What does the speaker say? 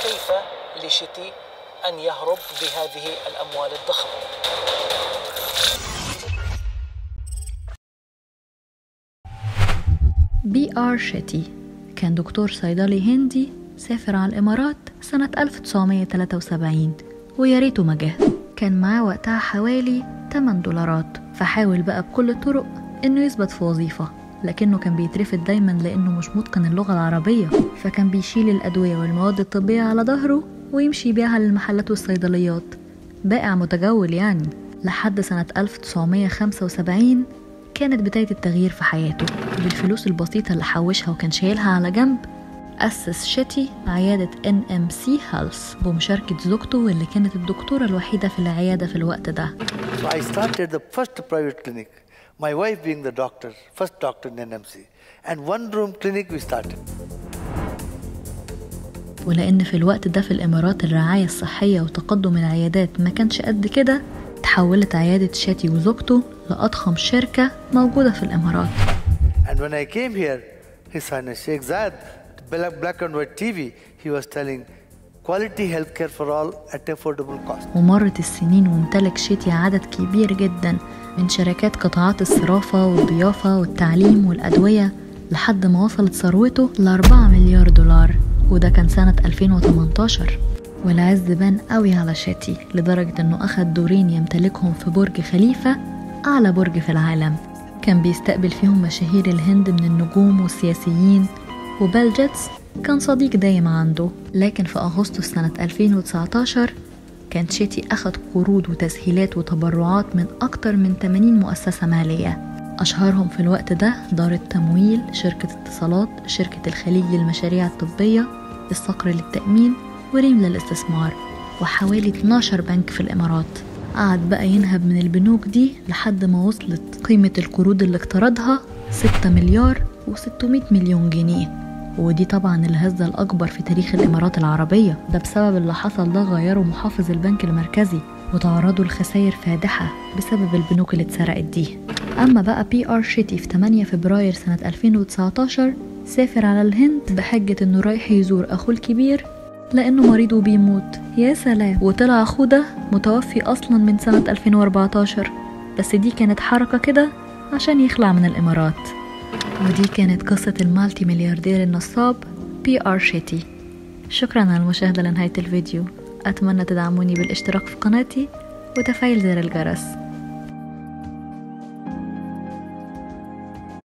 كيف لشتي أن يهرب بهذه الأموال الضخمة بي آر شيتي كان دكتور صيدلي هندي سافر على الإمارات سنة 1973 ويا ريته ما جه كان معاه وقتها حوالي 8 دولارات فحاول بقى بكل الطرق إنه يثبت في وظيفة لكنه كان بيترفض دايما لأنه مش متقن اللغة العربية فكان بيشيل الأدوية والمواد الطبية على ظهره ويمشي بيها للمحلات والصيدليات بائع متجول يعني لحد سنة 1975 كانت بداية التغيير في حياته بالفلوس البسيطة اللي حوشها وكان شايلها على جنب أسس شيتي عيادة NMC Health بمشاركة زوجته واللي كانت الدكتورة الوحيدة في العيادة في الوقت ده So I started the first private clinic, my wife being the doctor, first doctor in NMC. And one room clinic we started. ولأن في الوقت ده في الإمارات الرعاية الصحية وتقدم العيادات ما كانش قد كده تحولت عيادة شاتي وزوجته لأضخم شركة موجودة في الإمارات And when I came here, His Highness Sheikh Zayed, black, black and white TV, he was telling quality healthcare for all at affordable cost. ومرت السنين وامتلك شيتي عدد كبير جدا من شركات قطاعات الصرافة والضيافة والتعليم والأدوية لحد ما وصلت ثروته ل 4 مليار دولار وده كان سنة 2018 والعز بان قوي على شاتي لدرجة انه أخد دورين يمتلكهم في برج خليفة أعلى برج في العالم كان بيستقبل فيهم مشاهير الهند من النجوم والسياسيين وبال جيتس كان صديق دايم عنده لكن في أغسطس سنة 2019 كان شيتي أخد قروض وتسهيلات وتبرعات من أكتر من 80 مؤسسة مالية أشهرهم في الوقت ده دار التمويل شركة اتصالات شركة الخليج للمشاريع الطبية الصقر للتأمين وريم للاستثمار وحوالي 12 بنك في الإمارات قعد بقى ينهب من البنوك دي لحد ما وصلت قيمة القروض اللي اقترضها 6 مليار و600 مليون جنيه ودي طبعا الهزة الأكبر في تاريخ الإمارات العربية ده بسبب اللي حصل ده غيروا محافظ البنك المركزي وتعرضوا لخسائر فادحة بسبب البنوك اللي اتسرقت دي أما بقى بي آر شيتي في 8 فبراير سنة 2019 سافر على الهند بحجة إنه رايح يزور أخوه الكبير لأنه مريض وبيموت يا سلام وطلع أخوه ده متوفي أصلا من سنة 2014 بس دي كانت حركة كده عشان يخلع من الإمارات ودي كانت قصة المالتي ملياردير النصاب بي آر شيتي شكرا على المشاهدة لنهاية الفيديو أتمنى تدعموني بالاشتراك في قناتي وتفعيل زر الجرس